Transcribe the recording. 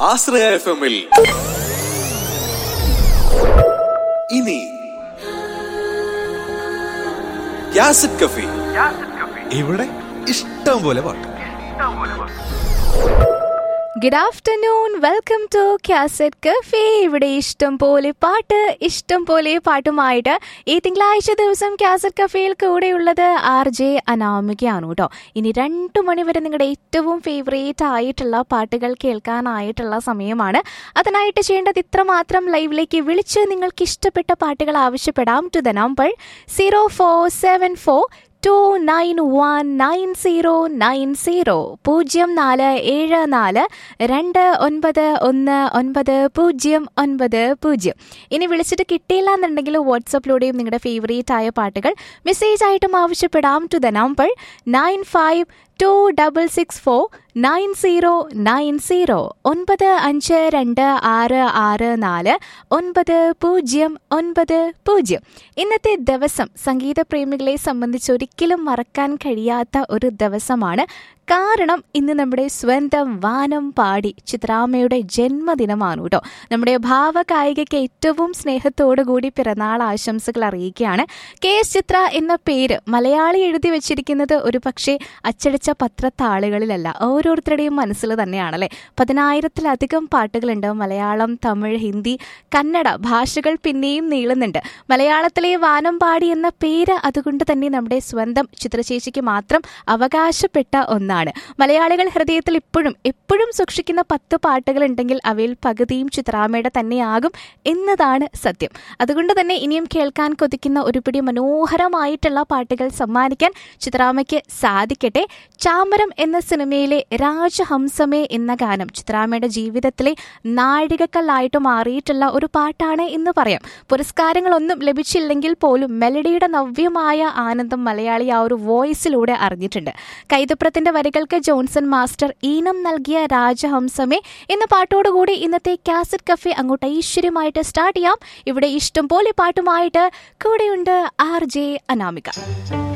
ആശ്രയ F എമ്മിൽ ഇനി യാസിഡ് കഫി ഇവിടെ ഇഷ്ടം പോലെ പാട്ട് good afternoon welcome to cassette cafe ഇവിടെ ഇഷ്ടം പോലെ പാട്ട് ഇഷ്ടം പോലെ പാട്ടുമായിട്ട് ഈ തിങ്കളാഴ്ച ദിവസം കാസറ്റ് കഫേയിൽ കൂടെയുള്ളത് ആർ ജെ അനാമികയാണ് കേട്ടോ ഇനി രണ്ടു മണി വരെ നിങ്ങളുടെ ഏറ്റവും ഫേവറേറ്റ് ആയിട്ടുള്ള പാട്ടുകൾ കേൾക്കാനായിട്ടുള്ള സമയമാണ് അതിനായിട്ട് ചെയ്യേണ്ടത് ഇത്രമാത്രം ലൈവിലേക്ക് വിളിച്ച് നിങ്ങൾക്ക് ഇഷ്ടപ്പെട്ട പാട്ടുകൾ ആവശ്യപ്പെടാം to the number zero four seven four two nine one nine zero nine zero പൂജ്യം നാല് ഏഴ് നാല് രണ്ട് ഒൻപത് ഒന്ന് ഒൻപത് പൂജ്യം ഒൻപത് പൂജ്യം ഇനി വിളിച്ചിട്ട് കിട്ടിയില്ല എന്നുണ്ടെങ്കിൽ വാട്സപ്പിലൂടെയും നിങ്ങളുടെ ഫേവറേറ്റ് ആയ പാട്ടുകൾ മെസ്സേജ് ആയിട്ടും ആവശ്യപ്പെടാം to the number nine five two double six four nine zero nine zero ഒൻപത് അഞ്ച് രണ്ട് ആറ് ആറ് നാല് ഒൻപത് പൂജ്യം ഒൻപത് പൂജ്യം ഇന്നത്തെ ദിവസം സംഗീത പ്രേമികളെ സംബന്ധിച്ച് ഒരിക്കലും മറക്കാൻ കഴിയാത്ത ഒരു ദിവസമാണ് കാരണം ഇന്ന് നമ്മുടെ സ്വന്തം വാനം പാടി ചിത്രാമ്മയുടെ ജന്മദിനമാണ് കേട്ടോ നമ്മുടെ ഭാവകായികയ്ക്ക് ഏറ്റവും സ്നേഹത്തോടു കൂടി പിറന്നാൾ ആശംസകൾ അറിയിക്കുകയാണ് കെ എസ് ചിത്ര എന്ന പേര് മലയാളി എഴുതി വെച്ചിരിക്കുന്നത് ഒരു പക്ഷേ അച്ചടിച്ച പത്രത്താളുകളിലല്ല ഓരോരുത്തരുടെയും മനസ്സിൽ തന്നെയാണല്ലേ പതിനായിരത്തിലധികം പാട്ടുകളുണ്ട് മലയാളം തമിഴ് ഹിന്ദി കന്നഡ ഭാഷകൾ പിന്നെയും നീളുന്നുണ്ട് മലയാളത്തിലെ വാനം പാടി എന്ന പേര് അതുകൊണ്ട് തന്നെ നമ്മുടെ സ്വന്തം ചിത്രചേച്ചിക്ക് മാത്രം അവകാശപ്പെട്ട ഒന്നാണ് മലയാളികൾ ഹൃദയത്തിൽ ഇപ്പോഴും എപ്പോഴും സൂക്ഷിക്കുന്ന പത്ത് പാട്ടുകൾ ഉണ്ടെങ്കിൽ അവയിൽ പകുതിയും ചിത്രാമ്മയുടെ തന്നെയാകും എന്നതാണ് സത്യം അതുകൊണ്ട് തന്നെ ഇനിയും കേൾക്കാൻ കൊതിക്കുന്ന ഒരുപിടി മനോഹരമായിട്ടുള്ള പാട്ടുകൾ സമ്മാനിക്കാൻ ചിത്രാമ്മയ്ക്ക് സാധിക്കട്ടെ ചാമരം എന്ന സിനിമയിലെ രാജഹംസമേ എന്ന ഗാനം ചിത്രാമ്മയുടെ ജീവിതത്തിലെ നാഴികക്കല്ലായിട്ട് മാറിയിട്ടുള്ള ഒരു പാട്ടാണ് എന്ന് പറയാം പുരസ്കാരങ്ങളൊന്നും ലഭിച്ചില്ലെങ്കിൽ പോലും മെലഡിയുടെ നവ്യമായ ആനന്ദം മലയാളി ആ ഒരു വോയിസിലൂടെ അറിഞ്ഞിട്ടുണ്ട് കൈതപ്രത്തിന്റെ വരികൾക്ക് ജോൺസൺ മാസ്റ്റർ ഈണം നൽകിയ രാജഹംസമേ എന്ന പാട്ടോടുകൂടി ഇന്നത്തെ കാസറ്റ് കഫേ അങ്ങോട്ട് ഐശ്വര്യമായിട്ട് സ്റ്റാർട്ട് ചെയ്യാം ഇവിടെ ഇഷ്ടം പോലെ പാട്ടുമായിട്ട് കൂടെയുണ്ട് ആർ ജെ അനാമിക